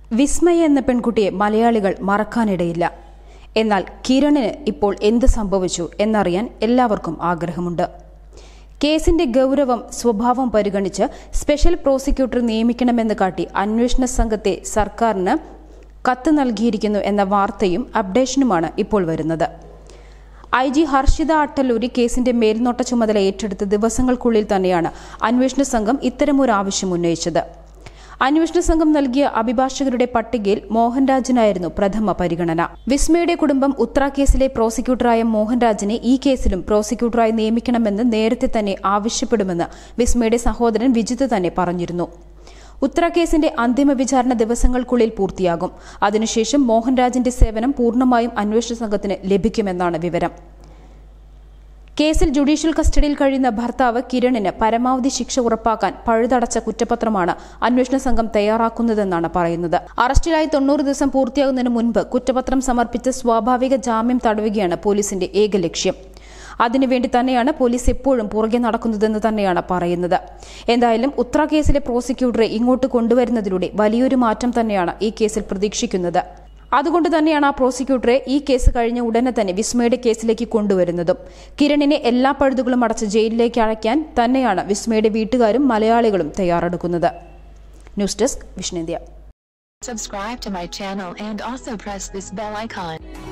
വിസ്മയ എന്ന പെൺകുട്ടിയെ മലയാളികൾ മറക്കാനിടയില്ല എന്നാൽ കിരണിന് ഇപ്പോൾ എന്ത് സംഭവിച്ചു എന്നറിയാൻ എല്ലാവർക്കും ആഗ്രഹമുണ്ട് കേസിന്റെ ഗൗരവം സ്വഭാവം പരിഗണിച്ച് സ്പെഷ്യൽ പ്രോസിക്യൂട്ടർ നിയമിക്കണമെന്ന് കാട്ടി അന്വേഷണ സംഘത്തെ സർക്കാരിന് കത്ത് നൽകിയിരിക്കുന്നു എന്ന വാർത്തയും അപ്ഡേഷനുമാണ് ഇപ്പോൾ വരുന്നത് ഐ ജി ഹർഷിത അട്ടല്ലൂരി കേസിന്റെ മേൽനോട്ട ചുമതല ഏറ്റെടുത്ത ദിവസങ്ങൾക്കുള്ളിൽ തന്നെയാണ് അന്വേഷണ സംഘം ഇത്തരമൊരു ആവശ്യം ഉന്നയിച്ചത് അന്വേഷണ സംഘം നൽകിയ അഭിഭാഷകരുടെ പട്ടികയിൽ മോഹൻരാജിനായിരുന്നു പ്രഥമ പരിഗണന വിസ്മയുടെ കുടുംബം ഉത്ര കേസിലെ പ്രോസിക്യൂട്ടറായ മോഹൻരാജിനെ ഈ കേസിലും പ്രോസിക്യൂട്ടറായി നിയമിക്കണമെന്ന് നേരത്തെ തന്നെ ആവശ്യപ്പെടുമെന്ന് വിസ്മയുടെ സഹോദരൻ വിജിത്ത് തന്നെ പറഞ്ഞിരുന്നു ഉത്തര കേസിന്റെ അന്തിമ വിചാരണ ദിവസങ്ങൾക്കുള്ളിൽ പൂർത്തിയാകും അതിനുശേഷം മോഹൻരാജിന്റെ സേവനം പൂർണ്ണമായും അന്വേഷണ സംഘത്തിന് ലഭിക്കുമെന്നാണ് വിവരം കേസിൽ ജുഡീഷ്യൽ കസ്റ്റഡിയിൽ കഴിയുന്ന ഭർത്താവ് കിരണിന് പരമാവധി ശിക്ഷ ഉറപ്പാക്കാൻ പഴുതടച്ച കുറ്റപത്രമാണ് അന്വേഷണ സംഘം തയ്യാറാക്കുന്നതെന്നാണ് പറയുന്നത് അറസ്റ്റിലായി തൊണ്ണൂറ് ദിവസം പൂർത്തിയാകുന്നതിന് മുൻപ് കുറ്റപത്രം സമർപ്പിച്ച് സ്വാഭാവിക ജാമ്യം തടവുകയാണ് പോലീസിന്റെ ഏക ലക്ഷ്യം അതിനുവേണ്ടി തന്നെയാണ് പോലീസ് എപ്പോഴും പുറകെ നടക്കുന്നതെന്ന് തന്നെയാണ് പറയുന്നത് എന്തായാലും ഉത്ര കേസിലെ പ്രോസിക്യൂട്ടറെ ഇങ്ങോട്ട് കൊണ്ടുവരുന്നതിലൂടെ വലിയൊരു മാറ്റം തന്നെയാണ് ഈ കേസിൽ പ്രതീക്ഷിക്കുന്നത് അതുകൊണ്ട് തന്നെയാണ് ആ പ്രോസിക്യൂട്ടറെ ഈ കേസ് കഴിഞ്ഞ ഉടനെ തന്നെ വിസ്മയുടെ കേസിലേക്ക് കൊണ്ടുവരുന്നതും കിരണിനെ എല്ലാ പഴുതുകളും അടച്ച് ജയിലിലേക്ക് അഴയ്ക്കാൻ തന്നെയാണ് വിസ്മയുടെ വീട്ടുകാരും മലയാളികളും തയ്യാറെടുക്കുന്നത് news desk Vishnu India Subscribe to my channel and also press this bell icon.